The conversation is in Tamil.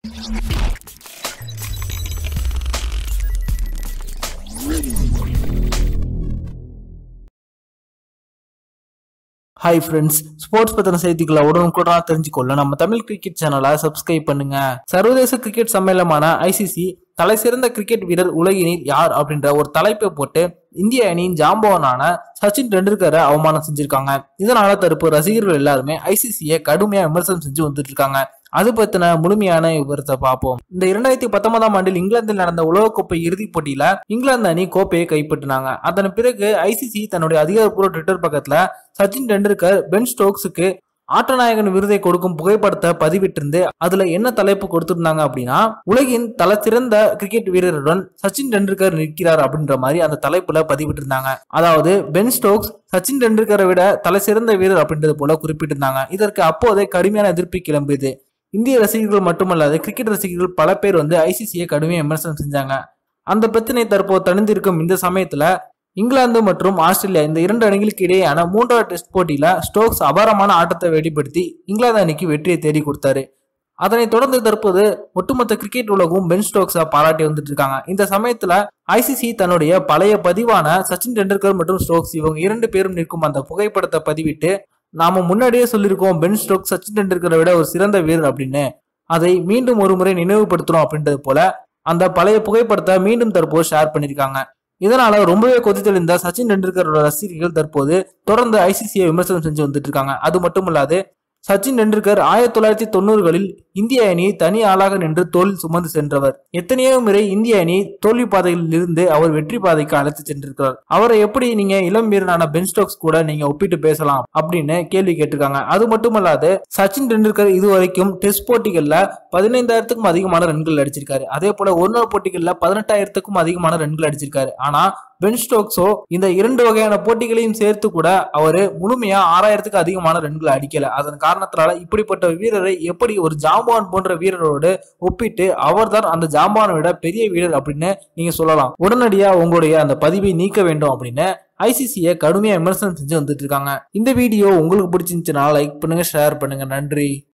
ஹாய் ஃப்ரெண்ட்ஸ் ஸ்போர்ட்ஸ் பத்தின செய்திகளை உடனுக்குடனா தெரிஞ்சுக்கொள்ள நம்ம தமிழ் கிரிக்கெட் சேனலை சப்ஸ்கிரைப் பண்ணுங்க சர்வதேச கிரிக்கெட் சம்மேளனமான ஐசிசி தலை சிறந்த கிரிக்கெட் வீரர் உலகினில் யார் அப்படின்ற ஒரு தலைப்பை போட்டு இந்திய அணியின் ஜாம்பவனான சச்சின் டெண்டுல்கரை அவமானம் செஞ்சிருக்காங்க இதனால தரப்பு ரசிகர்கள் எல்லாருமே ஐசிசியை கடுமையா விமர்சனம் செஞ்சு வந்துட்டு இருக்காங்க அது பத்தின முழுமையான விவரத்தை பார்ப்போம் இந்த இரண்டாயிரத்தி பத்தொன்பதாம் ஆண்டில் இங்கிலாந்தில் நடந்த உலகக்கோப்பை இறுதிப் போட்டியில இங்கிலாந்து அணி கோப்பையை கைப்பற்றினாங்க அதன் பிறகு ஐசிசி தன்னுடைய அதிகாரப்பூர்வ ட்விட்டர் பக்கத்துல சச்சின் டெண்டுல்கர் பென் ஸ்டோக்ஸுக்கு ஆட்டநாயகன் விருதை கொடுக்கும் புகைப்படத்தை பதிவிட்டிருந்து அதுல என்ன தலைப்பு கொடுத்திருந்தாங்க அப்படின்னா உலகின் தல சிறந்த கிரிக்கெட் வீரருடன் சச்சின் டெண்டுல்கர் நிற்கிறார் அப்படின்ற மாதிரி அந்த தலைப்புல பதிவிட்டிருந்தாங்க அதாவது பென் ஸ்டோக்ஸ் சச்சின் டெண்டுல்கரை விட தலை சிறந்த வீரர் அப்படின்றது போல குறிப்பிட்டிருந்தாங்க இதற்கு அப்போதே கடுமையான எதிர்ப்பு கிளம்பியது இந்திய ரசிகர்கள் மட்டுமல்லாது கிரிக்கெட் ரசிகர்கள் பல பேர் வந்து ஐசிசியை கடுமையாக விமர்சனம் செஞ்சாங்க அந்த பிரச்சனை தற்போது தணிந்திருக்கும் இந்த சமயத்துல இங்கிலாந்து மற்றும் ஆஸ்திரேலியா இந்த இரண்டு அணிகளுக்கு இடையேயான மூன்றாவது டெஸ்ட் போட்டியில ஸ்டோக்ஸ் அபாரமான ஆட்டத்தை வெளிப்படுத்தி இங்கிலாந்து அணிக்கு வெற்றியை தேடி கொடுத்தாரு அதனைத் தொடர்ந்து தற்போது ஒட்டுமொத்த கிரிக்கெட் உலகம் பென் ஸ்டோக்ஸை பாராட்டி வந்துட்டு இருக்காங்க இந்த சமயத்துல ஐசிசி தன்னுடைய பழைய பதிவான சச்சின் டெண்டுல்கர் மற்றும் ஸ்டோக்ஸ் இவங்க இரண்டு பேரும் நிற்கும் அந்த புகைப்படத்தை பதிவிட்டு நாம முன்னாடியே சொல்லியிருக்கோம் பென் ஸ்டோக்ஸ் சச்சின் டெண்டுல்கரை விட ஒரு சிறந்த வீரர் அப்படின்னு அதை மீண்டும் ஒரு முறை நினைவுபடுத்தணும் அப்படின்றது போல அந்த பழைய புகைப்படத்தை மீண்டும் தற்போது ஷேர் பண்ணியிருக்காங்க இதனால ரொம்பவே கொதித்தெழுந்த சச்சின் டெண்டுல்கரோட ரசிகர்கள் தற்போது தொடர்ந்து ஐசிசியை விமர்சனம் செஞ்சு வந்துட்டு இருக்காங்க அது மட்டும் இல்லாது சச்சின் டெண்டுல்கர் ஆயிரத்தி தொள்ளாயிரத்தி தொண்ணூறுகளில் இந்திய அணியை தனி ஆளாக நின்று தோளில் சுமந்து சென்றவர் எத்தனையோ முறை இந்திய அணி தோல்வி பாதையில் இருந்து அவர் வெற்றி பாதைக்கு அழைத்து சென்றிருக்கிறார் அவரை எப்படி நீங்க இளம் வீரனான பென் ஸ்டோக்ஸ் கூட நீங்க ஒப்பிட்டு பேசலாம் அப்படின்னு கேள்வி கேட்டிருக்காங்க அது மட்டுமல்லாது சச்சின் டெண்டுல்கர் இதுவரைக்கும் டெஸ்ட் போட்டிகள்ல பதினைந்தாயிரத்துக்கும் அதிகமான ரன்கள் அடிச்சிருக்காரு அதே போல ஒரு நாள் போட்டிகள்ல பதினெட்டாயிரத்துக்கும் அதிகமான ரன்கள் அடிச்சிருக்காரு ஆனா பென் ஸ்டோக்ஸோ இந்த இரண்டு வகையான போட்டிகளையும் சேர்த்து கூட அவரு முழுமையா ஆறாயிரத்துக்கு அதிகமான ரன்களை அடிக்கல அதன் காரணத்தினால இப்படிப்பட்ட வீரரை எப்படி ஒரு ஜாம்பான் போன்ற வீரரோடு ஒப்பிட்டு அவர்தான் அந்த ஜாம்பானை விட பெரிய வீரர் அப்படின்னு நீங்க சொல்லலாம் உடனடியா உங்களுடைய அந்த பதிவை நீக்க வேண்டும் அப்படின்னு ஐசிசியை கடுமையா விமர்சனம் செஞ்சு வந்துட்டு இருக்காங்க இந்த வீடியோ உங்களுக்கு பிடிச்சிருந்துச்சுன்னா லைக் பண்ணுங்க ஷேர் பண்ணுங்க நன்றி